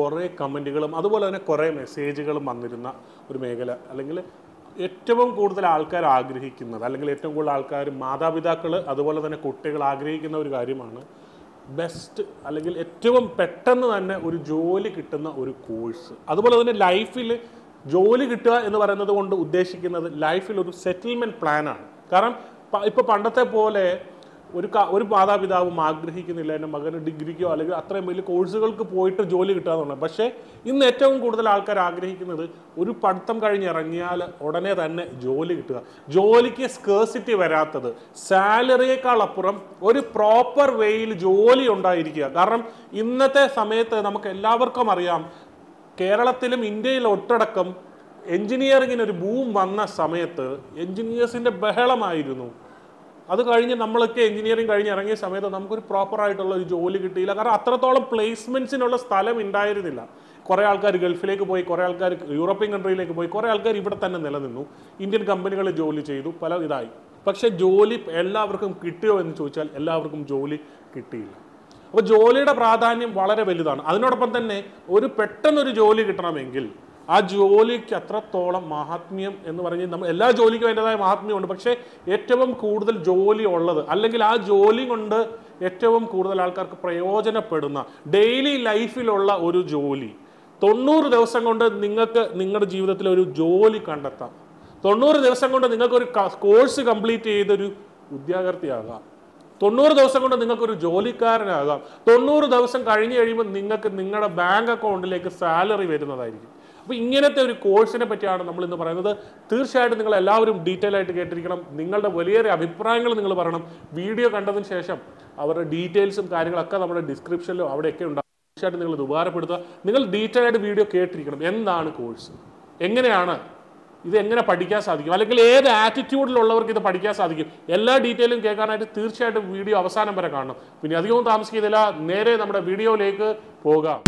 കുറേ കമൻറ്റുകളും അതുപോലെ തന്നെ കുറേ മെസ്സേജുകളും വന്നിരുന്ന ഒരു മേഖല അല്ലെങ്കിൽ ഏറ്റവും കൂടുതൽ ആൾക്കാർ ആഗ്രഹിക്കുന്നത് അല്ലെങ്കിൽ ഏറ്റവും കൂടുതൽ ആൾക്കാർ മാതാപിതാക്കൾ അതുപോലെ തന്നെ കുട്ടികൾ ആഗ്രഹിക്കുന്ന ഒരു കാര്യമാണ് ബെസ്റ്റ് അല്ലെങ്കിൽ ഏറ്റവും പെട്ടെന്ന് തന്നെ ഒരു ജോലി കിട്ടുന്ന ഒരു കോഴ്സ് അതുപോലെ തന്നെ ലൈഫിൽ ജോലി കിട്ടുക എന്ന് പറയുന്നത് കൊണ്ട് ഉദ്ദേശിക്കുന്നത് ലൈഫിൽ ഒരു സെറ്റിൽമെൻറ്റ് പ്ലാനാണ് കാരണം പ- ഇപ്പൊ പണ്ടത്തെ പോലെ ഒരു ക- ഒരു മാതാപിതാവും ആഗ്രഹിക്കുന്നില്ല എൻ്റെ മകന് ഡിഗ്രിക്കോ അല്ലെങ്കിൽ അത്രയും വലിയ കോഴ്സുകൾക്ക് പോയിട്ട് ജോലി കിട്ടുക എന്നുള്ളത് പക്ഷേ ഇന്ന് ഏറ്റവും കൂടുതൽ ആൾക്കാർ ആഗ്രഹിക്കുന്നത് ഒരു പഠിത്തം കഴിഞ്ഞ് ഇറങ്ങിയാൽ ഉടനെ തന്നെ ജോലി കിട്ടുക ജോലിക്ക് സ്കേഴ്സിറ്റി വരാത്തത് സാലറിയേക്കാൾ അപ്പുറം ഒരു പ്രോപ്പർ വേയിൽ ജോലി ഉണ്ടായിരിക്കുക കാരണം ഇന്നത്തെ സമയത്ത് നമുക്ക് എല്ലാവർക്കും അറിയാം കേരളത്തിലും ഇന്ത്യയിൽ ഒട്ടടക്കം എഞ്ചിനീയറിങ്ങിന് ഒരു ബൂം വന്ന സമയത്ത് എഞ്ചിനീയേഴ്സിന്റെ ബഹളമായിരുന്നു അത് കഴിഞ്ഞ് നമ്മളൊക്കെ എഞ്ചിനീയറിംഗ് കഴിഞ്ഞ് ഇറങ്ങിയ സമയത്ത് നമുക്കൊരു പ്രോപ്പർ ആയിട്ടുള്ള ഒരു ജോലി കിട്ടിയില്ല കാരണം അത്രത്തോളം പ്ലേസ്മെന്റ്സിനുള്ള സ്ഥലം ഉണ്ടായിരുന്നില്ല കുറേ ആൾക്കാർ ഗൾഫിലേക്ക് പോയി കുറേ ആൾക്കാർ യൂറോപ്യൻ കൺട്രിയിലേക്ക് പോയി കുറേ ആൾക്കാർ ഇവിടെ തന്നെ നിലനിന്നു ഇന്ത്യൻ കമ്പനികളിൽ ജോലി ചെയ്തു പല ഇതായി പക്ഷേ ജോലി എല്ലാവർക്കും കിട്ടിയോ എന്ന് ചോദിച്ചാൽ എല്ലാവർക്കും ജോലി കിട്ടിയില്ല അപ്പോൾ ജോലിയുടെ പ്രാധാന്യം വളരെ വലുതാണ് അതിനോടൊപ്പം തന്നെ ഒരു പെട്ടെന്നൊരു ജോലി കിട്ടണമെങ്കിൽ ആ ജോലിക്ക് അത്രത്തോളം മഹാത്മ്യം എന്ന് പറഞ്ഞ് നമ്മൾ എല്ലാ ജോലിക്കും അതിൻ്റെതായ മഹാത്മ്യമുണ്ട് പക്ഷേ ഏറ്റവും കൂടുതൽ ജോലി ഉള്ളത് അല്ലെങ്കിൽ ആ ജോലി കൊണ്ട് ഏറ്റവും കൂടുതൽ ആൾക്കാർക്ക് പ്രയോജനപ്പെടുന്ന ഡെയിലി ലൈഫിലുള്ള ഒരു ജോലി തൊണ്ണൂറ് ദിവസം കൊണ്ട് നിങ്ങൾക്ക് നിങ്ങളുടെ ജീവിതത്തിൽ ഒരു ജോലി കണ്ടെത്താം തൊണ്ണൂറ് ദിവസം കൊണ്ട് നിങ്ങൾക്ക് ഒരു കോഴ്സ് കംപ്ലീറ്റ് ചെയ്തൊരു ഉദ്യോഗാർത്ഥിയാകാം തൊണ്ണൂറ് ദിവസം കൊണ്ട് നിങ്ങൾക്കൊരു ജോലിക്കാരനാകാം തൊണ്ണൂറ് ദിവസം കഴിഞ്ഞ് കഴിയുമ്പോൾ നിങ്ങൾക്ക് നിങ്ങളുടെ ബാങ്ക് അക്കൗണ്ടിലേക്ക് സാലറി വരുന്നതായിരിക്കും അപ്പോൾ ഇങ്ങനത്തെ ഒരു കോഴ്സിനെ പറ്റിയാണ് നമ്മൾ ഇന്ന് പറയുന്നത് തീർച്ചയായിട്ടും നിങ്ങൾ എല്ലാവരും ഡീറ്റെയിൽ ആയിട്ട് കേട്ടിരിക്കണം നിങ്ങളുടെ വലിയൊരു അഭിപ്രായങ്ങൾ നിങ്ങൾ പറയണം വീഡിയോ കണ്ടതിന് ശേഷം അവരുടെ ഡീറ്റെയിൽസും കാര്യങ്ങളൊക്കെ നമ്മുടെ ഡിസ്ക്രിപ്ഷനിലും അവിടെയൊക്കെ ഉണ്ടാകും തീർച്ചയായിട്ടും നിങ്ങൾ ഇത് ഉപകാരപ്പെടുത്തുക നിങ്ങൾ ഡീറ്റെയിൽ ആയിട്ട് വീഡിയോ കേട്ടിരിക്കണം എന്താണ് കോഴ്സ് എങ്ങനെയാണ് ഇത് എങ്ങനെ പഠിക്കാൻ സാധിക്കും അല്ലെങ്കിൽ ഏത് ആറ്റിറ്റ്യൂഡിലുള്ളവർക്ക് ഇത് പഠിക്കാൻ സാധിക്കും എല്ലാ ഡീറ്റെയിലും കേൾക്കാനായിട്ട് തീർച്ചയായിട്ടും വീഡിയോ അവസാനം വരെ കാണണം പിന്നെ അധികവും താമസിക്കുന്നില്ല നേരെ നമ്മുടെ വീഡിയോയിലേക്ക് പോകാം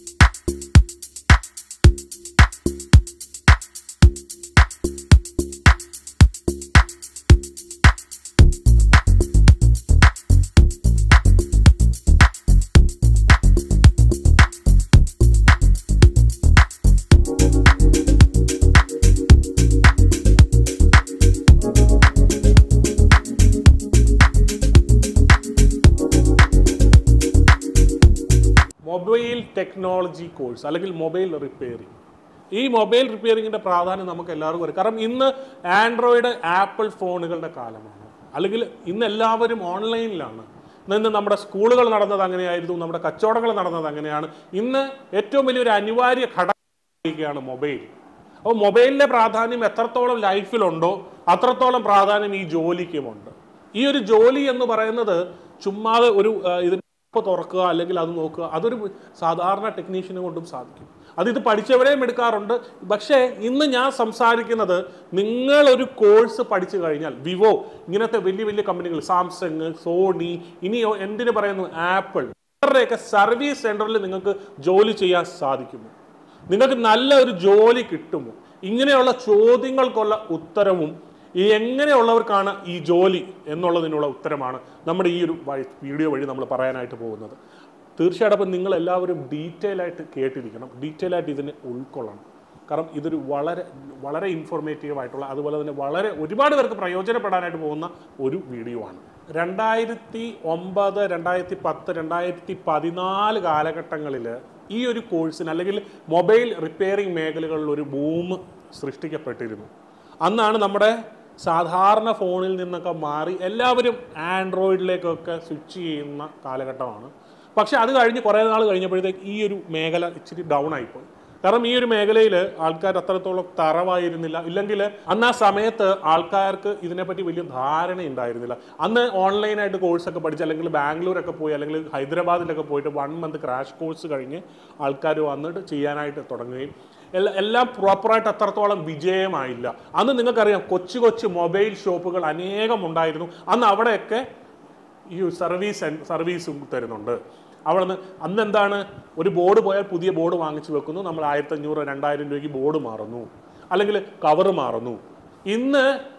മൊബൈൽ ടെക്നോളജി കോഴ്സ് അല്ലെങ്കിൽ മൊബൈൽ റിപ്പയറിംഗ് ഈ മൊബൈൽ റിപ്പയറിങ്ങിന്റെ പ്രാധാന്യം നമുക്ക് എല്ലാവർക്കും അറിയാം കാരണം ഇന്ന് ആൻഡ്രോയിഡ് ആപ്പിൾ ഫോണുകളുടെ കാലമാണ് അല്ലെങ്കിൽ ഇന്ന് എല്ലാവരും ഓൺലൈനിലാണ് ഇന്ന് നമ്മുടെ സ്കൂളുകൾ നടന്നത് അങ്ങനെയായിരുന്നു നമ്മുടെ കച്ചവടങ്ങൾ നടന്നത് അങ്ങനെയാണ് ഇന്ന് ഏറ്റവും വലിയൊരു അനിവാര്യ ഘടകമാണ് മൊബൈൽ അപ്പോൾ മൊബൈലിന്റെ പ്രാധാന്യം എത്രത്തോളം ലൈഫിലുണ്ടോ അത്രത്തോളം പ്രാധാന്യം ഈ ജോലിക്കുമുണ്ട് ഈ ഒരു ജോലി എന്ന് പറയുന്നത് ചുമ്മാതെ ഒരു ആ, ഇതിന് ആപ്പ് തുറക്കുക അല്ലെങ്കിൽ അത് നോക്കുക അതൊരു സാധാരണ ടെക്നീഷ്യനെ കൊണ്ടും സാധിക്കും അത് ഇത് പഠിച്ചവരെയും എടുക്കാറുണ്ട് പക്ഷേ ഇന്ന് ഞാൻ സംസാരിക്കുന്നത് നിങ്ങൾ ഒരു കോഴ്സ് പഠിച്ചു കഴിഞ്ഞാൽ വിവോ ഇങ്ങനത്തെ വലിയ വലിയ കമ്പനികൾ സാംസങ് സോണി ഇനിയോ എന്തിനു പറയുന്നു ആപ്പിൾ ഇവരുടെയൊക്കെ സർവീസ് സെന്ററിൽ നിങ്ങൾക്ക് ജോലി ചെയ്യാൻ സാധിക്കുമോ നിങ്ങൾക്ക് നല്ല ഒരു ജോലി കിട്ടുമോ ഇങ്ങനെയുള്ള ചോദ്യങ്ങൾക്കുള്ള ഉത്തരവും ഈ എങ്ങനെയുള്ളവർക്കാണ് ഈ ജോലി എന്നുള്ളതിനുള്ള ഉത്തരമാണ് നമ്മുടെ ഈ ഒരു വഴി- വീഡിയോ വഴി നമ്മൾ പറയാനായിട്ട് പോകുന്നത് തീർച്ചയായിട്ടും അപ്പം നിങ്ങൾ എല്ലാവരും ഡീറ്റെയിൽ ആയിട്ട് കേട്ടിരിക്കണം ഡീറ്റെയിൽ ആയിട്ട് ഇതിനെ ഉൾക്കൊള്ളണം കാരണം ഇതൊരു വളരെ വളരെ ഇൻഫോർമേറ്റീവ് ആയിട്ടുള്ള അതുപോലെ തന്നെ വളരെ ഒരുപാട് പേർക്ക് പ്രയോജനപ്പെടാനായിട്ട് പോകുന്ന ഒരു വീഡിയോ ആണ് രണ്ടായിരത്തി ഒമ്പത് രണ്ടായിരത്തി പത്ത് രണ്ടായിരത്തി പതിനാല് കാലഘട്ടങ്ങളിൽ ഈ ഒരു കോഴ്സിന് അല്ലെങ്കിൽ മൊബൈൽ റിപ്പയറിംഗ് മേഖലകളിൽ ഒരു ബൂം സൃഷ്ടിക്കപ്പെട്ടിരുന്നു അന്നാണ് നമ്മുടെ സാധാരണ ഫോണിൽ നിന്നൊക്കെ മാറി എല്ലാവരും ആൻഡ്രോയിഡിലേക്കൊക്കെ സ്വിച്ച് ചെയ്യുന്ന കാലഘട്ടമാണ് പക്ഷെ അത് കഴിഞ്ഞ് കുറേ നാൾ കഴിഞ്ഞപ്പോഴത്തേക്ക് ഈ ഒരു മേഖല ഇച്ചിരി ഡൗൺ ആയിപ്പോയി കാരണം ഈ ഒരു മേഖലയിൽ ആൾക്കാർ അത്രത്തോളം തറവായിരുന്നില്ല ഇല്ലെങ്കിൽ അന്ന് ആ സമയത്ത് ആൾക്കാർക്ക് ഇതിനെപ്പറ്റി വലിയ ധാരണ ഉണ്ടായിരുന്നില്ല അന്ന് ഓൺലൈനായിട്ട് കോഴ്സൊക്കെ പഠിച്ച് അല്ലെങ്കിൽ ബാംഗ്ലൂരൊക്കെ പോയി അല്ലെങ്കിൽ ഹൈദരാബാദിലൊക്കെ പോയിട്ട് വൺ മന്ത് ക്രാഷ് കോഴ്സ് കഴിഞ്ഞ് ആൾക്കാർ വന്നിട്ട് ചെയ്യാനായിട്ട് തുടങ്ങുകയും എല്ലാ എല്ലാം പ്രോപ്പറായിട്ട് അത്രത്തോളം വിജയമായില്ല അന്ന് നിങ്ങൾക്കറിയാം കൊച്ചു കൊച്ചു മൊബൈൽ ഷോപ്പുകൾ അനേകം ഉണ്ടായിരുന്നു അന്ന് അവിടെയൊക്കെ ഈ സർവീസ് സർവീസും തരുന്നുണ്ട് അവിടെ നിന്ന് അന്ന് എന്താണ് ഒരു ബോർഡ് പോയാൽ പുതിയ ബോർഡ് വാങ്ങിച്ചു വെക്കുന്നു നമ്മൾ ആയിരത്തഞ്ഞൂറ് രണ്ടായിരം രൂപയ്ക്ക് ബോർഡ് മാറുന്നു അല്ലെങ്കിൽ കവറ് മാറുന്നു ഇന്ന്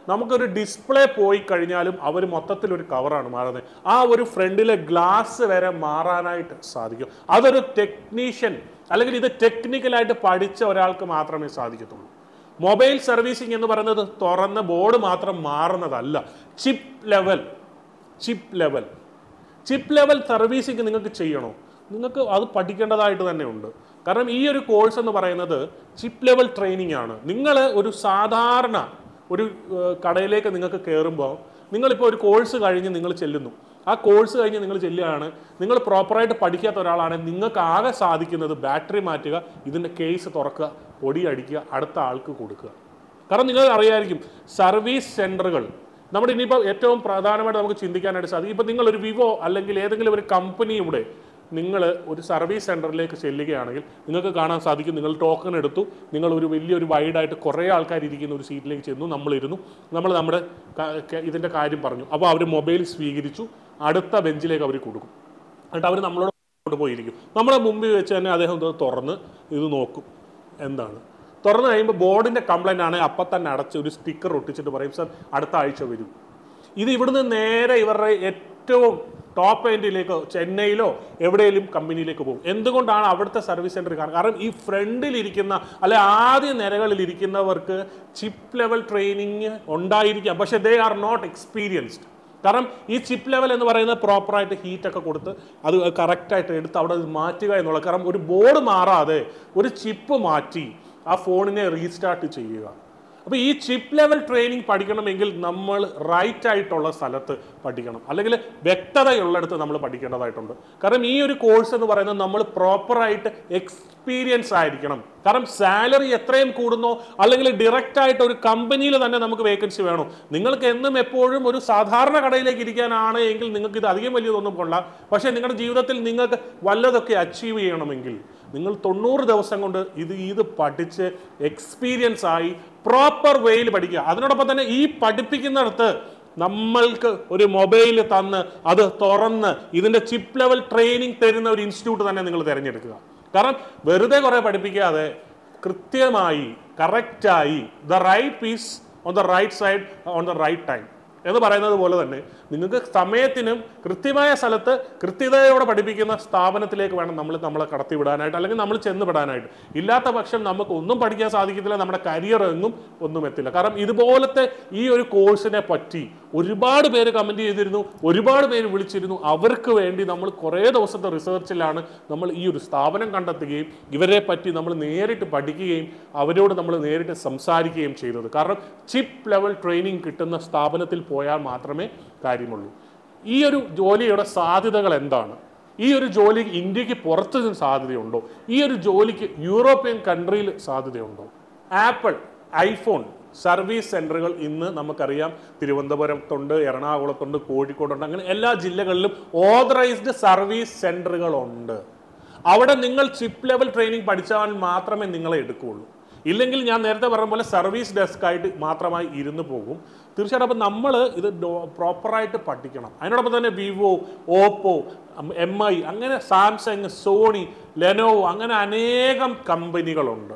നമുക്കൊരു ഡിസ്പ്ലേ പോയി കഴിഞ്ഞാലും അവർ മൊത്തത്തിൽ ഒരു കവറാണ് മാറുന്നത് ആ ഒരു ഫ്രണ്ടിലെ ഗ്ലാസ് വരെ മാറാനായിട്ട് സാധിക്കും അതൊരു ടെക്നീഷ്യൻ അല്ലെങ്കിൽ ഇത് ടെക്നിക്കലായിട്ട് പഠിച്ച ഒരാൾക്ക് മാത്രമേ സാധിക്കത്തുള്ളൂ മൊബൈൽ സർവീസിംഗ് എന്ന് പറയുന്നത് തുറന്ന ബോർഡ് മാത്രം മാറുന്നതല്ല chip level chip level chip level servicing നിങ്ങൾക്ക് ചെയ്യണോ നിങ്ങൾക്ക് അത് പഠിക്കേണ്ടതായിട്ട് തന്നെ ഉണ്ട് കാരണം ഈ ഒരു കോഴ്സ് എന്ന് പറയുന്നത് ചിപ്പ് ലെവൽ ട്രെയിനിങ് ആണ് നിങ്ങൾ ഒരു സാധാരണ ഒരു ഏഹ്, കടയിലേക്ക് നിങ്ങൾക്ക് കയറുമ്പോൾ നിങ്ങളിപ്പോൾ ഒരു കോഴ്സ് കഴിഞ്ഞ് നിങ്ങൾ ചെല്ലുന്നു ആ കോഴ്സ് കഴിഞ്ഞ് നിങ്ങൾ ചെല്ലുകയാണ് നിങ്ങൾ പ്രോപ്പറായിട്ട് പഠിക്കാത്ത ഒരാളാണെങ്കിൽ നിങ്ങൾക്ക് ആകെ സാധിക്കുന്നത് ബാറ്ററി മാറ്റുക ഇതിൻ്റെ കേസ് തുറക്കുക പൊടി അടിക്കുക അടുത്ത ആൾക്ക് കൊടുക്കുക കാരണം നിങ്ങൾ അറിയായിരിക്കും സർവീസ് സെന്ററുകൾ നമ്മുടെ ഇനിയിപ്പോൾ ഏറ്റവും പ്രധാനമായിട്ട് നമുക്ക് ചിന്തിക്കാനായിട്ട് സാധിക്കും ഇപ്പം നിങ്ങളൊരു വിവോ അല്ലെങ്കിൽ ഏതെങ്കിലും ഒരു കമ്പനിയുടെ നിങ്ങൾ ഒരു സർവീസ് സെൻറ്ററിലേക്ക് ചെല്ലുകയാണെങ്കിൽ നിങ്ങൾക്ക് കാണാൻ സാധിക്കും നിങ്ങൾ ടോക്കൺ എടുത്തു നിങ്ങൾ ഒരു വലിയൊരു വൈഡായിട്ട് കുറേ ആൾക്കാർ ഇരിക്കുന്ന ഒരു സീറ്റിലേക്ക് ചെന്നു നമ്മളിരുന്നു നമ്മൾ നമ്മുടെ ക- ക- ഇതിൻ്റെ കാര്യം പറഞ്ഞു അപ്പോൾ അവർ മൊബൈൽ സ്വീകരിച്ചു അടുത്ത ബെഞ്ചിലേക്ക് അവർ കൊടുക്കും എന്നിട്ട് അവർ നമ്മളോട് കൊണ്ട് പോയിരിക്കും നമ്മുടെ മുമ്പിൽ വെച്ച് തന്നെ അദ്ദേഹം ഇത് തുറന്ന് ഇത് നോക്കും എന്താണ് തുറന്നു കഴിയുമ്പോൾ ബോർഡിന്റെ കംപ്ലൈന്റ് ആണ് അപ്പം തന്നെ അടച്ച് ഒരു സ്റ്റിക്കർ ഒട്ടിച്ചിട്ട് പറയും സാർ അടുത്ത ആഴ്ച വരും ഇത് ഇവിടുന്ന് നേരെ ഇവരുടെ ഏറ്റവും ടോപ്പ് എൻഡിലേക്കോ ചെന്നൈയിലോ എവിടെയെങ്കിലും കമ്പനിയിലേക്ക് പോകും എന്തുകൊണ്ടാണ് അവിടുത്തെ സർവീസ് സെന്റർ കാരണം കാരണം ഈ ഫ്രണ്ടിൽ ഇരിക്കുന്ന അല്ലെ ആദ്യ നിരകളിൽ ഇരിക്കുന്നവർക്ക് ചിപ്പ് ലെവൽ ട്രെയിനിങ് ഉണ്ടായിരിക്കാം പക്ഷേ ദേ ആർ നോട്ട് എക്സ്പീരിയൻസ്ഡ് കാരണം ഈ ചിപ്പ് ലെവൽ എന്ന് പറയുന്നത് പ്രോപ്പറായിട്ട് ഹീറ്റ് ഒക്കെ കൊടുത്ത് അത് കറക്റ്റായിട്ട് എടുത്ത് അവിടെ അത് മാറ്റുക എന്നുള്ളത് കാരണം ഒരു ബോർഡ് മാറാതെ ഒരു ചിപ്പ് മാറ്റി ആ ഫോണിനെ റീസ്റ്റാർട്ട് ചെയ്യുക അപ്പോൾ ഈ ചിപ്പ് ലെവൽ ട്രെയിനിങ് പഠിക്കണമെങ്കിൽ നമ്മൾ റൈറ്റ് ആയിട്ടുള്ള സ്ഥലത്ത് പഠിക്കണം അല്ലെങ്കിൽ വ്യക്തതയുള്ളിടത്ത് നമ്മൾ പഠിക്കേണ്ടതായിട്ടുണ്ട് കാരണം ഈ ഒരു കോഴ്സ് എന്ന് പറയുന്നത് നമ്മൾ പ്രോപ്പറായിട്ട് എക്സ്പീരിയൻസ് ആയിരിക്കണം കാരണം സാലറി എത്രയും കൂടുന്നോ അല്ലെങ്കിൽ ഡയറക്റ്റ് ആയിട്ട് ഒരു കമ്പനിയിൽ തന്നെ നമുക്ക് വേക്കൻസി വേണോ നിങ്ങൾക്ക് എന്നും എപ്പോഴും ഒരു സാധാരണ കടയിലേക്ക് ഇരിക്കാനാണ് എങ്കിൽ നിങ്ങൾക്ക് ഇത് അധികം വലിയതൊന്നും കൊള്ളാം പക്ഷേ നിങ്ങളുടെ ജീവിതത്തിൽ നിങ്ങൾക്ക് വല്ലതൊക്കെ അച്ചീവ് ചെയ്യണമെങ്കിൽ നിങ്ങൾ തൊണ്ണൂറ് ദിവസം കൊണ്ട് ഇത് ഇത് പഠിച്ച് എക്സ്പീരിയൻസ് ആയി പ്രോപ്പർ വേയിൽ പഠിക്കുക അതിനോടൊപ്പം തന്നെ ഈ പഠിപ്പിക്കുന്നിടത്ത് നമ്മൾക്ക് ഒരു മൊബൈൽ തന്ന് അത് തുറന്ന് ഇതിന്റെ ചിപ്പ് ലെവൽ ട്രെയിനിങ് തരുന്ന ഒരു ഇൻസ്റ്റിറ്റ്യൂട്ട് തന്നെ നിങ്ങൾ തിരഞ്ഞെടുക്കുക കാരണം വെറുതെ കുറെ പഠിപ്പിക്കാതെ കൃത്യമായി കറക്റ്റായി the right piece on the right side on the right time എന്ന് പറയുന്നത് പോലെ തന്നെ നിങ്ങൾക്ക് സമയത്തിനും കൃത്യമായ സ്ഥലത്ത് കൃത്യതയോടെ പഠിപ്പിക്കുന്ന സ്ഥാപനത്തിലേക്ക് വേണം നമ്മൾ നമ്മളെ കടത്തിവിടാനായിട്ട് അല്ലെങ്കിൽ നമ്മൾ ചെന്ന് പെടാനായിട്ട് ഇല്ലാത്ത പക്ഷം നമുക്ക് ഒന്നും പഠിക്കാൻ സാധിക്കത്തില്ല നമ്മുടെ കരിയർ എങ്ങും ഒന്നും എത്തില്ല കാരണം ഇതുപോലത്തെ ഈ ഒരു കോഴ്സിനെ പറ്റി ഒരുപാട് പേര് കമൻറ്റ് ചെയ്തിരുന്നു ഒരുപാട് പേര് വിളിച്ചിരുന്നു അവർക്ക് വേണ്ടി നമ്മൾ കുറേ ദിവസത്തെ റിസർച്ചിലാണ് നമ്മൾ ഈ ഒരു സ്ഥാപനം കണ്ടെത്തുകയും ഇവരെ പറ്റി നമ്മൾ നേരിട്ട് പഠിക്കുകയും അവരോട് നമ്മൾ നേരിട്ട് സംസാരിക്കുകയും ചെയ്തത് കാരണം ചിപ്പ് ലെവൽ ട്രെയിനിങ് കിട്ടുന്ന സ്ഥാപനത്തിൽ പോയാൽ മാത്രമേ കാര്യമുള്ളൂ ഈ ഒരു ജോലിയുടെ സാധ്യതകൾ എന്താണ് ഈ ഒരു ജോലി ഇന്ത്യക്ക് പുറത്ത് നിന്ന് സാധ്യതയുണ്ടോ ഈ ഒരു ജോലിക്ക് യൂറോപ്യൻ കൺട്രിയിൽ സാധ്യതയുണ്ടോ ആപ്പിൾ ഐഫോൺ സർവീസ് സെന്ററുകൾ ഇന്ന് നമുക്കറിയാം തിരുവനന്തപുരത്തുണ്ട് എറണാകുളത്തുണ്ട് കോഴിക്കോടുണ്ട് അങ്ങനെ എല്ലാ ജില്ലകളിലും ഓതറൈസ്ഡ് സർവീസ് സെന്ററുകളുണ്ട് അവിടെ നിങ്ങൾ ചിപ്പ് ലെവൽ ട്രെയിനിങ് പഠിച്ചാൽ മാത്രമേ നിങ്ങളെ എടുക്കുകയുള്ളൂ ഇല്ലെങ്കിൽ ഞാൻ നേരത്തെ പറഞ്ഞ പോലെ സർവീസ് ഡെസ്ക് ആയിട്ട് മാത്രമായി ഇരുന്ന് പോകും തീർച്ചയായിട്ടും അപ്പം നമ്മൾ ഇത് പ്രോപ്പറായിട്ട് പഠിക്കണം അതിനോടൊപ്പം തന്നെ വിവോ ഓപ്പോ എം ഐ അങ്ങനെ സാംസങ് സോണി ലെനോവോ അങ്ങനെ അനേകം കമ്പനികളുണ്ട്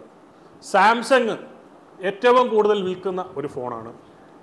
സാംസങ് ഏറ്റവും കൂടുതൽ വിൽക്കുന്ന ഒരു ഫോണാണ്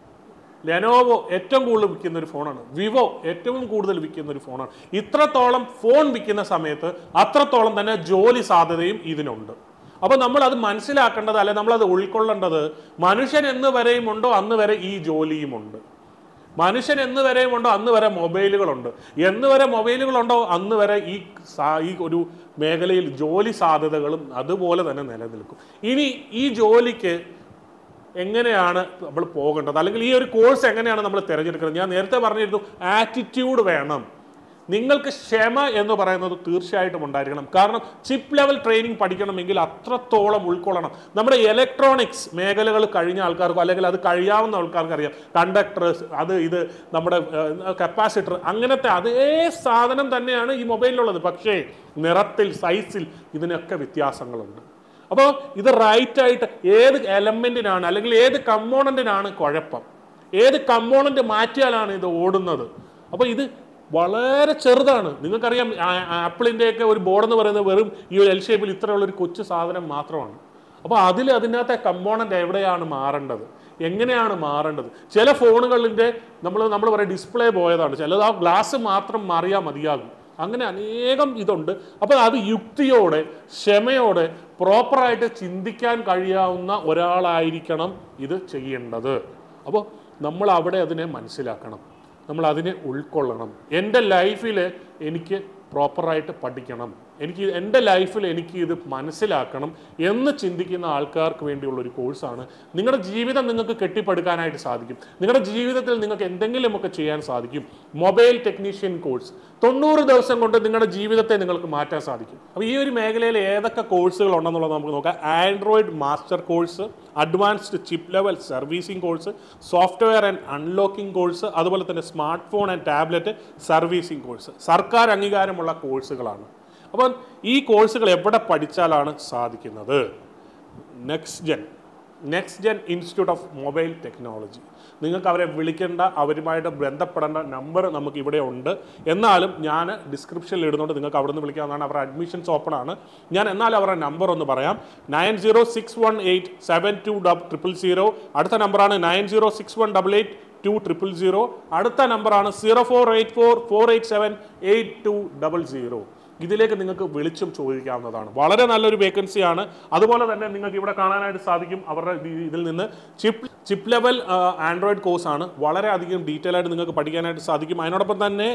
ലെനോവോ ഏറ്റവും കൂടുതൽ വിൽക്കുന്ന ഒരു ഫോണാണ് വിവോ ഏറ്റവും കൂടുതൽ വിൽക്കുന്ന ഒരു ഫോണാണ് ഇത്രത്തോളം ഫോൺ വിൽക്കുന്ന സമയത്ത് അത്രത്തോളം തന്നെ ജോലി സാധ്യതയും ഇതിനുണ്ട് അപ്പൊ നമ്മൾ അത് മനസ്സിലാക്കേണ്ടത് അല്ലെ നമ്മൾ അത് ഉൾക്കൊള്ളേണ്ടത് മനുഷ്യൻ എന്ന് വരെയും ഉണ്ടോ അന്ന് വരെ ഈ ജോലിയുമുണ്ട് മനുഷ്യൻ എന്ന് വരെയും ഉണ്ടോ അന്ന് വരെ മൊബൈലുകളുണ്ട് എന്ന് വരെ മൊബൈലുകളുണ്ടോ അന്ന് വരെ ഈ സാ- ഈ ഒരു മേഖലയിൽ ജോലി സാധ്യതകളും അതുപോലെ തന്നെ നിലനിൽക്കും ഇനി ഈ ജോലിക്ക് എങ്ങനെയാണ് നമ്മൾ പോകേണ്ടത് അല്ലെങ്കിൽ ഈ ഒരു കോഴ്സ് എങ്ങനെയാണ് നമ്മൾ തിരഞ്ഞെടുക്കുന്നത് ഞാൻ നേരത്തെ പറഞ്ഞിരുന്നു ആറ്റിറ്റ്യൂഡ് വേണം നിങ്ങൾക്ക് ക്ഷമ എന്ന് പറയുന്നത് തീർച്ചയായിട്ടും ഉണ്ടായിരിക്കണം കാരണം ചിപ്പ് ലെവൽ ട്രെയിനിങ് പഠിക്കണമെങ്കിൽ അത്രത്തോളം ഉൾക്കൊള്ളണം നമ്മുടെ ഇലക്ട്രോണിക്സ് മേഖലകൾ കഴിഞ്ഞ ആൾക്കാർക്കോ അല്ലെങ്കിൽ അത് കഴിയാവുന്ന ആൾക്കാർക്ക് അറിയാം കണ്ടക്ടർ അത് ഇത് നമ്മുടെ കപ്പാസിറ്റർ അങ്ങനത്തെ അതേ സാധനം തന്നെയാണ് ഈ മൊബൈലിലുള്ളത് പക്ഷേ നിറത്തിൽ സൈസിൽ ഇതിനൊക്കെ വ്യത്യാസങ്ങളുണ്ട് അപ്പോൾ ഇത് റൈറ്റ് ആയിട്ട് ഏത് എലമെന്റിനാണ് അല്ലെങ്കിൽ ഏത് കമ്പോണന്റിനാണ് കുഴപ്പം ഏത് കമ്പോണന്റ് മാറ്റിയാലാണ് ഇത് ഓടുന്നത് അപ്പോൾ ഇത് വളരെ ചെറുതാണ് നിങ്ങൾക്കറിയാം ആപ്പിളിൻ്റെയൊക്കെ ഒരു ബോർഡ് എന്ന് പറയുന്നത് വെറും ഈ ഒരു എൽ ഷേപ്പിൽ ഇത്രയുള്ള ഒരു കൊച്ചു സാധനം മാത്രമാണ് അപ്പോൾ അതിൽ അതിനകത്തെ കമ്പോണന്റ് എവിടെയാണ് മാറേണ്ടത് എങ്ങനെയാണ് മാറേണ്ടത് ചില ഫോണുകളിൻ്റെ നമ്മൾ നമ്മൾ പറയുക ഡിസ്പ്ലേ പോയതാണ് ചിലത് ആ ഗ്ലാസ് മാത്രം മാറിയാൽ മതിയാകും അങ്ങനെ അനേകം ഇതുണ്ട് അപ്പോൾ അത് യുക്തിയോടെ ക്ഷമയോടെ പ്രോപ്പറായിട്ട് ചിന്തിക്കാൻ കഴിയാവുന്ന ഒരാളായിരിക്കണം ഇത് ചെയ്യേണ്ടത് അപ്പോൾ നമ്മൾ അവിടെ അതിനെ മനസ്സിലാക്കണം നമ്മൾ അതിനെ ഉൾക്കൊള്ളണം എൻ്റെ ലൈഫിൽ എനിക്ക് പ്രോപ്പറായിട്ട് പഠിക്കണം എനിക്ക് എൻ്റെ ലൈഫിൽ എനിക്ക് ഇത് മനസ്സിലാക്കണം എന്ന് ചിന്തിക്കുന്ന ആൾക്കാർക്ക് വേണ്ടിയുള്ള ഒരു കോഴ്സാണ് നിങ്ങളുടെ ജീവിതം നിങ്ങൾക്ക് കെട്ടിപ്പടുക്കാനായിട്ട് സാധിക്കും നിങ്ങളുടെ ജീവിതത്തിൽ നിങ്ങൾക്ക് എന്തെങ്കിലുമൊക്കെ ചെയ്യാൻ സാധിക്കും മൊബൈൽ ടെക്നീഷ്യൻ കോഴ്സ് തൊണ്ണൂറ് ദിവസം കൊണ്ട് നിങ്ങളുടെ ജീവിതത്തെ നിങ്ങൾക്ക് മാറ്റാൻ സാധിക്കും അപ്പോൾ ഈ ഒരു മേഖലയിൽ ഏതൊക്കെ കോഴ്സുകൾ ഉണ്ടെന്നുള്ളത് നമുക്ക് നോക്കാം Android master course advanced chip level servicing course software and unlocking course അതുപോലെ തന്നെ smart phone and tablet servicing course സർക്കാർ അംഗീകാരമുള്ള കോഴ്സുകളാണ് അപ്പം ഈ കോഴ്സുകൾ എവിടെ പഠിച്ചാലാണ് സാധിക്കുന്നത് next gen next gen institute of mobile technology നിങ്ങൾക്ക് അവരെ വിളിക്കേണ്ട അവരുമായിട്ട് ബന്ധപ്പെടേണ്ട നമ്പർ നമുക്ക് ഇവിടെ ഉണ്ട് എന്നാലും ഞാൻ ഡിസ്ക്രിപ്ഷനിൽ ഇടുന്നുണ്ട് നിങ്ങൾക്ക് അവിടെ നിന്ന് വിളിക്കാവുന്നതാണ് അവരുടെ അഡ്മിഷൻസ് ഓപ്പൺ ആണ് ഞാൻ എന്നാലും അവരുടെ നമ്പർ ഒന്ന് പറയാം nine zero six one eight seven two double triple zero അടുത്ത നമ്പറാണ് nine zero six one double eight two triple zero അടുത്ത നമ്പറാണ് zero four eight four four eight seven eight two double zero ഇതിലേക്ക് നിങ്ങൾക്ക് വിളിച്ചും ചോദിക്കാവുന്നതാണ് വളരെ നല്ലൊരു വേക്കൻസിയാണ് അതുപോലെ തന്നെ നിങ്ങൾക്ക് ഇവിടെ കാണാനായിട്ട് സാധിക്കും അവരുടെ ഈ- ഇതിൽ നിന്ന് ചിപ്പ് ചിപ്പ് ലെവൽ ആൻഡ്രോയിഡ് കോഴ്സാണ് വളരെ അധികം ഡീറ്റെയിൽ ആയിട്ട് നിങ്ങൾക്ക് പഠിക്കാനായിട്ട് സാധിക്കും അതിനോടൊപ്പം തന്നെ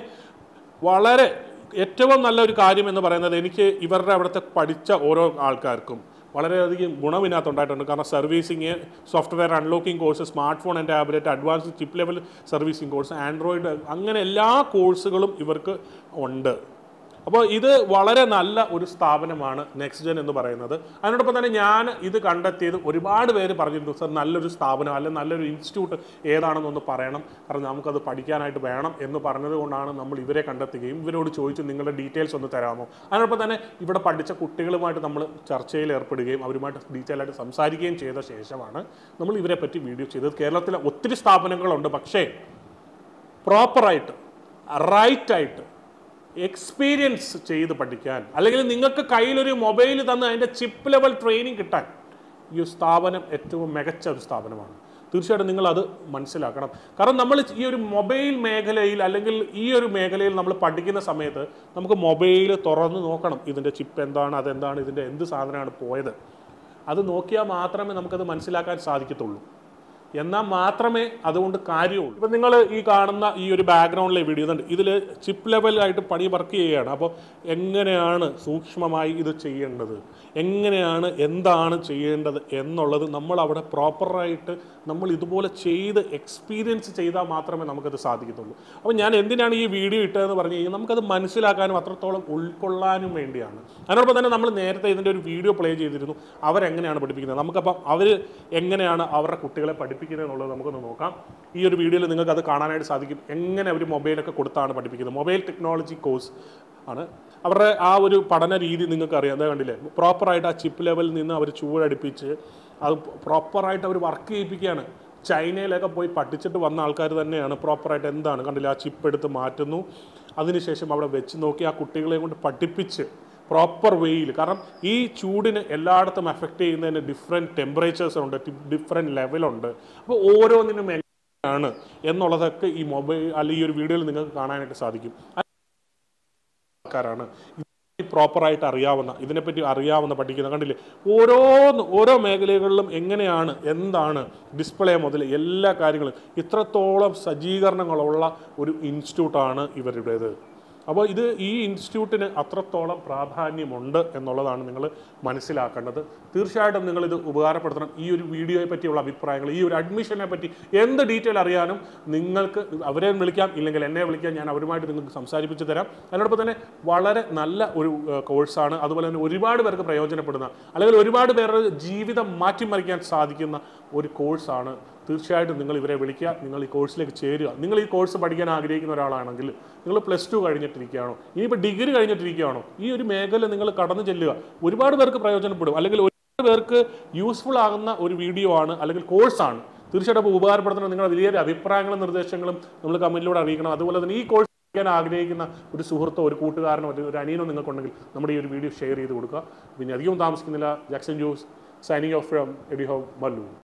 വളരെ ഏറ്റവും നല്ലൊരു കാര്യം എന്ന് പറയുന്നത് എനിക്ക് ഇവരുടെ അവിടുത്തെ പഠിച്ച ഓരോ ആൾക്കാർക്കും വളരെയധികം ഗുണം ഇതിനകത്തുണ്ടായിട്ടുണ്ട് കാരണം servicing software unlocking course smart phone and tablet advanced chip level servicing course Android അങ്ങനെ എല്ലാ കോഴ്സുകളും ഇവർക്ക് ഉണ്ട് അപ്പോൾ ഇത് വളരെ നല്ല ഒരു സ്ഥാപനമാണ് നെക്സ്റ്റ് ജെൻ എന്ന് പറയുന്നത് അതിനോടൊപ്പം തന്നെ ഞാൻ ഇത് കണ്ടെത്തിയത് ഒരുപാട് പേര് പറഞ്ഞിരുന്നു സർ നല്ലൊരു സ്ഥാപനം അല്ലെങ്കിൽ നല്ലൊരു ഇൻസ്റ്റിറ്റ്യൂട്ട് ഏതാണെന്നൊന്ന് പറയണം കാരണം നമുക്കത് പഠിക്കാനായിട്ട് വേണം എന്ന് പറഞ്ഞത് കൊണ്ടാണ് നമ്മൾ ഇവരെ കണ്ടെത്തുകയും ഇവരോട് ചോദിച്ചു നിങ്ങളുടെ ഡീറ്റെയിൽസ് ഒന്ന് തരാമോ അതിനോടൊപ്പം തന്നെ ഇവിടെ പഠിച്ച കുട്ടികളുമായിട്ട് നമ്മൾ ചർച്ചയിൽ ഏർപ്പെടുകയും അവരുമായിട്ട് ഡീറ്റെയിൽ ആയിട്ട് സംസാരിക്കുകയും ചെയ്ത ശേഷമാണ് നമ്മൾ ഇവരെ പറ്റി വീഡിയോ ചെയ്തത് കേരളത്തിലെ ഒത്തിരി സ്ഥാപനങ്ങളുണ്ട് പക്ഷേ പ്രോപ്പറായിട്ട് റൈറ്റായിട്ട് എക്സ്പീരിയൻസ് ചെയ്ത് പഠിക്കാൻ അല്ലെങ്കിൽ നിങ്ങൾക്ക് കയ്യിലൊരു മൊബൈൽ തന്ന് അതിൻ്റെ ചിപ്പ് ലെവൽ ട്രെയിനിങ് കിട്ടാൻ ഈ സ്ഥാപനം ഏറ്റവും മികച്ച ഒരു സ്ഥാപനമാണ് തീർച്ചയായിട്ടും നിങ്ങൾ അത് മനസ്സിലാക്കണം കാരണം നമ്മൾ ഈ ഒരു മൊബൈൽ മേഖലയിൽ അല്ലെങ്കിൽ ഈ ഒരു മേഖലയിൽ നമ്മൾ പഠിക്കുന്ന സമയത്ത് നമുക്ക് മൊബൈൽ തുറന്ന് നോക്കണം ഇതിൻ്റെ ചിപ്പ് എന്താണ് അതെന്താണ് ഇതിൻ്റെ എന്ത് സാധനമാണ് പോയത് അത് നോക്കിയാൽ മാത്രമേ നമുക്കത് മനസ്സിലാക്കാൻ സാധിക്കത്തുള്ളൂ എന്നാൽ മാത്രമേ അതുകൊണ്ട് കാര്യമുള്ളൂ ഇപ്പം നിങ്ങൾ ഈ കാണുന്ന ഈ ഒരു ബാക്ക്ഗ്രൗണ്ടിലെ വീഡിയോ ഉണ്ട് ഇതിൽ ചിപ്പ് ലെവലായിട്ട് പണി വർക്ക് ചെയ്യുകയാണ് അപ്പോൾ എങ്ങനെയാണ് സൂക്ഷ്മമായി ഇത് ചെയ്യേണ്ടത് എങ്ങനെയാണ് എന്താണ് ചെയ്യേണ്ടത് എന്നുള്ളത് നമ്മൾ അവിടെ പ്രോപ്പറായിട്ട് നമ്മൾ ഇതുപോലെ ചെയ്ത് എക്സ്പീരിയൻസ് ചെയ്താൽ മാത്രമേ നമുക്കത് സാധിക്കത്തുള്ളൂ അപ്പോൾ ഞാൻ എന്തിനാണ് ഈ വീഡിയോ ഇട്ടതെന്ന് പറഞ്ഞു കഴിഞ്ഞാൽ നമുക്കത് മനസ്സിലാക്കാനും അത്രത്തോളം ഉൾക്കൊള്ളാനും വേണ്ടിയാണ് അതിനോടൊപ്പം തന്നെ നമ്മൾ നേരത്തെ ഇതിൻ്റെ ഒരു വീഡിയോ പ്ലേ ചെയ്തിരുന്നു അവരെങ്ങനെയാണ് പഠിപ്പിക്കുന്നത് നമുക്കപ്പം അവർ എങ്ങനെയാണ് അവരുടെ കുട്ടികളെ പഠിപ്പിക്കുന്നത് എന്നുള്ളത് നമുക്കൊന്ന് നോക്കാം ഈ ഒരു വീഡിയോയിൽ നിങ്ങൾക്ക് അത് കാണാനായിട്ട് സാധിക്കും എങ്ങനെ അവർ മൊബൈലൊക്കെ കൊടുത്താണ് പഠിപ്പിക്കുന്നത് മൊബൈൽ ടെക്നോളജി കോഴ്സ് ആണ് അവരുടെ ആ ഒരു പഠന രീതി നിങ്ങൾക്ക് അറിയാം അതാ കണ്ടില്ലേ പ്രോപ്പറായിട്ട് ആ ചിപ്പ് ലെവലിൽ നിന്ന് അവർ ചൂടടുപ്പിച്ച് അത് പ്രോപ്പറായിട്ട് അവർ വർക്ക് ചെയ്യിപ്പിക്കുകയാണ് ചൈനയിലൊക്കെ പോയി പഠിച്ചിട്ട് വന്ന ആൾക്കാർ തന്നെയാണ് പ്രോപ്പറായിട്ട് എന്താണ് കണ്ടില്ല ആ ചിപ്പ് എടുത്ത് മാറ്റുന്നു അതിനുശേഷം അവിടെ വെച്ച് നോക്കി ആ കുട്ടികളെ കൊണ്ട് പഠിപ്പിച്ച് പ്രോപ്പർ വേയിൽ കാരണം ഈ ചൂടിന് എല്ലായിടത്തും എഫക്റ്റ് ചെയ്യുന്നതിന് ഡിഫറെൻറ്റ് ടെമ്പറേച്ചേഴ്സ് ഉണ്ട് ഡിഫറെൻറ്റ് ലെവലുണ്ട് അപ്പോൾ ഓരോന്നിനും എങ്ങനെയാണ് എന്നുള്ളതൊക്കെ ഈ മൊബൈൽ അല്ലെങ്കിൽ ഈ ഒരു വീഡിയോയിൽ നിങ്ങൾക്ക് കാണാനായിട്ട് സാധിക്കും ആൾക്കാരാണ് പ്രോപ്പറായിട്ട് അറിയാവുന്ന ഇതിനെപ്പറ്റി അറിയാവുന്ന പഠിക്കുന്ന കണ്ടില്ലേ ഓരോന്ന് ഓരോ മേഖലകളിലും എങ്ങനെയാണ് എന്താണ് ഡിസ്പ്ലേ മുതൽ എല്ലാ കാര്യങ്ങളും ഇത്രത്തോളം സജ്ജീകരണങ്ങളുള്ള ഒരു ഇൻസ്റ്റിറ്റ്യൂട്ടാണ് ഇവരുടേത് അപ്പോൾ ഇത് ഈ ഇൻസ്റ്റിറ്റ്യൂട്ടിന് അത്രത്തോളം പ്രാധാന്യമുണ്ട് എന്നുള്ളതാണ് നിങ്ങൾ മനസ്സിലാക്കേണ്ടത് തീർച്ചയായിട്ടും നിങ്ങളിത് ഉപകാരപ്പെടുത്തണം ഈ ഒരു വീഡിയോയെ പറ്റിയുള്ള അഭിപ്രായങ്ങൾ ഈ ഒരു അഡ്മിഷനെ പറ്റി എന്ത് ഡീറ്റെയിൽ അറിയാനും നിങ്ങൾക്ക് അവരെ വിളിക്കാം ഇല്ലെങ്കിൽ എന്നെ വിളിക്കാം ഞാൻ അവരുമായിട്ട് നിങ്ങൾക്ക് സംസാരിപ്പിച്ച് തരാം അതിനോടൊപ്പം തന്നെ വളരെ നല്ല ഒരു ഏഹ്, കോഴ്സാണ് അതുപോലെ തന്നെ ഒരുപാട് പേർക്ക് പ്രയോജനപ്പെടുന്ന അല്ലെങ്കിൽ ഒരുപാട് പേരുടെ ജീവിതം മാറ്റിമറിക്കാൻ സാധിക്കുന്ന ഒരു കോഴ്സാണ് തീർച്ചയായിട്ടും നിങ്ങൾ ഇവരെ വിളിക്കുക നിങ്ങൾ ഈ കോഴ്സിലേക്ക് ചേരുക നിങ്ങൾ ഈ കോഴ്സ് പഠിക്കാൻ ആഗ്രഹിക്കുന്ന ഒരാളാണെങ്കിൽ നിങ്ങൾ പ്ലസ് ടു കഴിഞ്ഞിട്ടിരിക്കുകയാണോ ഇനിയിപ്പോൾ ഡിഗ്രി കഴിഞ്ഞിട്ടിരിക്കുകയാണോ ഈ ഒരു മേഖല നിങ്ങൾ കടന്നു ചെല്ലുക ഒരുപാട് പേർക്ക് പ്രയോജനപ്പെടും അല്ലെങ്കിൽ ഒരുപാട് പേർക്ക് യൂസ്ഫുൾ ആകുന്ന ഒരു വീഡിയോ ആണ് അല്ലെങ്കിൽ കോഴ്സാണ് തീർച്ചയായിട്ടും അപ്പോൾ ഉപകാരപ്പെടുത്തുന്ന നിങ്ങളുടെ വലിയൊരു അഭിപ്രായങ്ങളും നിർദ്ദേശങ്ങളും നമ്മൾ കമൻറ്റിലൂടെ അറിയിക്കണം അതുപോലെ തന്നെ ഈ കോഴ്സ് പഠിക്കാൻ ആഗ്രഹിക്കുന്ന ഒരു സുഹൃത്തോ ഒരു കൂട്ടുകാരനോ ഒരു ഒരു അനിയനോ നിങ്ങൾക്കുണ്ടെങ്കിൽ നമ്മുടെ ഈ ഒരു വീഡിയോ ഷെയർ ചെയ്ത് കൊടുക്കുക പിന്നെ അധികം താമസിക്കുന്നില്ല Jackson Jose signing off from എഡി ഹോ മല്ലു